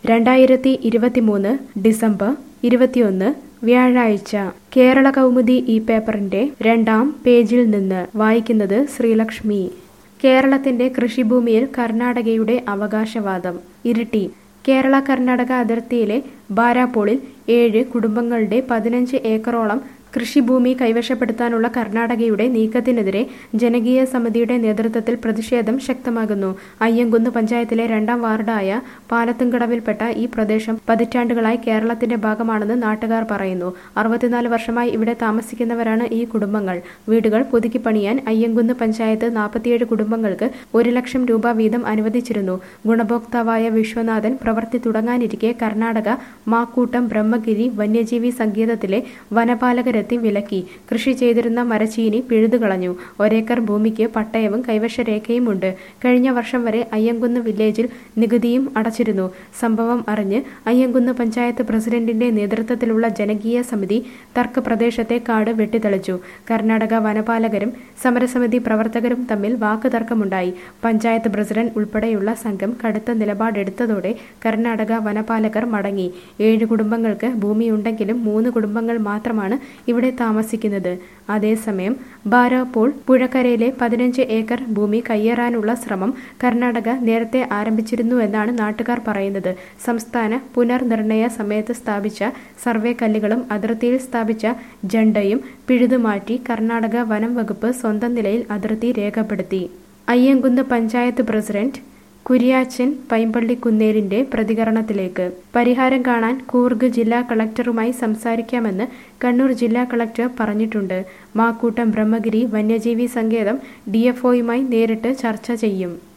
രണ്ടായിരത്തി ഇരുപത്തിമൂന്ന് ഡിസംബർ ഇരുപത്തിയൊന്ന് വ്യാഴാഴ്ച കേരള കൗമുദി ഈ പേപ്പറിന്റെ രണ്ടാം പേജിൽ നിന്ന് വായിക്കുന്നത് ശ്രീലക്ഷ്മി കേരളത്തിന്റെ കൃഷിഭൂമിയിൽ കർണാടകയുടെ അവകാശവാദം ഇരിട്ടി കേരള കർണാടക അതിർത്തിയിലെ ബാരാപോളിൽ ഏഴ് കുടുംബങ്ങളുടെ പതിനഞ്ച് ഏക്കറോളം കൃഷിഭൂമി കൈവശപ്പെടുത്താനുള്ള കർണാടകയുടെ നീക്കത്തിനെതിരെ ജനകീയ സമിതിയുടെ നേതൃത്വത്തിൽ പ്രതിഷേധം ശക്തമാകുന്നു അയ്യങ്കുന്ന് പഞ്ചായത്തിലെ രണ്ടാം വാർഡായ പാലത്തുംകടവിൽപ്പെട്ട ഈ പ്രദേശം പതിറ്റാണ്ടുകളായി കേരളത്തിന്റെ ഭാഗമാണെന്ന് നാട്ടുകാർ പറയുന്നു അറുപത്തിനാല് വർഷമായി ഇവിടെ താമസിക്കുന്നവരാണ് ഈ കുടുംബങ്ങൾ വീടുകൾ പുതുക്കി പണിയാൻ അയ്യങ്കുന്ന് പഞ്ചായത്ത് നാൽപ്പത്തിയേഴ് കുടുംബങ്ങൾക്ക് ഒരു ലക്ഷം രൂപ വീതം അനുവദിച്ചിരുന്നു ഗുണഭോക്താവായ വിശ്വനാഥൻ പ്രവൃത്തി തുടങ്ങാനിരിക്കെ കർണാടക മാക്കൂട്ടം ബ്രഹ്മഗിരി വന്യജീവി സങ്കേതത്തിലെ വനപാലകരെത്തി വിലക്കി കൃഷി ചെയ്തിരുന്ന മരച്ചീനി പിഴുതുകളഞ്ഞു ഒരേക്കർ ഭൂമിക്ക് പട്ടയവും കൈവശരേഖയുമുണ്ട് കഴിഞ്ഞ വർഷം വരെ അയ്യങ്കുന്ന് വില്ലേജിൽ നികുതിയും അടച്ചിരുന്നു സംഭവം അറിഞ്ഞ് അയ്യങ്കുന്ന് പഞ്ചായത്ത് പ്രസിഡന്റിന്റെ നേതൃത്വത്തിലുള്ള ജനകീയ സമിതി തർക്ക പ്രദേശത്തെ കാട് വെട്ടിത്തെളിച്ചു കർണാടക വനപാലകരും സമരസമിതി പ്രവർത്തകരും തമ്മിൽ വാക്കുതർക്കമുണ്ടായി പഞ്ചായത്ത് പ്രസിഡന്റ് ഉൾപ്പെടെയുള്ള സംഘം കടുത്ത നിലപാടെടുത്തതോടെ കർണാടക വനപാലകർ മടങ്ങി ഏഴ് കുടുംബങ്ങൾക്ക് ഭൂമിയുണ്ടെങ്കിലും മൂന്ന് കുടുംബങ്ങൾ മാത്രമാണ് ഇവിടെ താമസിക്കുന്നത് അതേസമയം ബാരാപോൾ പുഴക്കരയിലെ പതിനഞ്ച് ഏക്കർ ഭൂമി കയ്യേറാനുള്ള ശ്രമം കർണാടക നേരത്തെ ആരംഭിച്ചിരുന്നുവെന്നാണ് നാട്ടുകാർ പറയുന്നത് സംസ്ഥാന പുനർനിർണയ സമയത്ത് സ്ഥാപിച്ച സർവേ കല്ലുകളും അതിർത്തിയിൽ സ്ഥാപിച്ച ജണ്ടയും പിഴുതുമാറ്റി കർണാടക വനം വകുപ്പ് സ്വന്തം നിലയിൽ അതിർത്തി രേഖപ്പെടുത്തി അയ്യങ്കുന്ന് പഞ്ചായത്ത് പ്രസിഡന്റ് കുര്യാച്ചൻ പൈമ്പള്ളിക്കുന്നേലിന്റെ പ്രതികരണത്തിലേക്ക് പരിഹാരം കാണാൻ കൂർഗ് ജില്ലാ കളക്ടറുമായി സംസാരിക്കാമെന്ന് കണ്ണൂർ ജില്ലാ കളക്ടർ പറഞ്ഞിട്ടുണ്ട് മാക്കൂട്ടം ബ്രഹ്മഗിരി വന്യജീവി സങ്കേതം ഡിഎഫ്ഒയുമായി നേരിട്ട് ചർച്ച ചെയ്യും